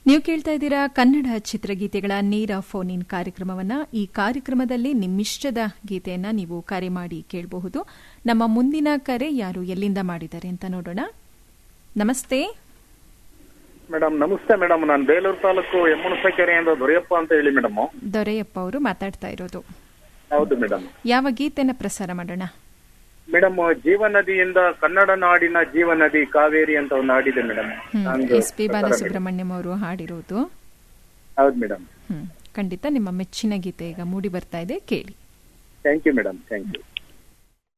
ನೀವು ಕೇಳ್ತಾ ಇದ್ದೀರಾ ಕನ್ನಡ ಚಿತ್ರಗೀತೆಗಳ ನೇರ ಫೋನ್ ಇನ್ ಕಾರ್ಯಕ್ರಮವನ್ನ ಈ ಕಾರ್ಯಕ್ರಮದಲ್ಲಿ ನಿಮ್ಮಿಷ್ಟದ ಗೀತೆಯನ್ನ ನೀವು ಕರೆ ಮಾಡಿ ಕೇಳಬಹುದು ನಮ್ಮ ಮುಂದಿನ ಕರೆ ಯಾರು ಎಲ್ಲಿಂದ ಮಾಡಿದ್ದಾರೆ ಅಂತ ನೋಡೋಣ ನಮಸ್ತೆ ಮೇಡಮ್ ನಮಸ್ತೆ ಮೇಡಮ್ ನಾನು ಬೇಲೂರು ತಾಲೂಕು ಯಮ್ಮನಸಕೆರೆಯಿಂದ ದೊರೆಯಪ್ಪ ಅಂತ ಹೇಳಿ ಮೇಡಮ್ ದೊರೆಯಪ್ಪ ಅವರು ಮಾತಾಡ್ತಾ ಇರೋದು ಹೌದು ಮೇಡಮ್ ಯಾವ ಗೀತೆನ ಪ್ರಸಾರ ಮಾಡೋಣ ಮೇಡಮ್ ಜೀವನದಿಯಿಂದ ಕನ್ನಡ ನಾಡಿನ ಜೀವನದಿ ಕಾವೇರಿ ಅಂತ ಒಂದು ಹಾಡಿದೆ ಮೇಡಮ್ ಎಸ್ ಪಿ ಬಾಲಸುಬ್ರಹ್ಮಣ್ಯಂ ಅವರು ಹಾಡಿರೋದು ಹೌದು ಮೇಡಮ್ ಹ್ಮ್ ಖಂಡಿತ ನಿಮ್ಮ ಮೆಚ್ಚಿನ ಗೀತೆ ಈಗ ಮೂಡಿ ಬರ್ತಾ ಇದೆ ಕೇಳಿ thank you madam thank you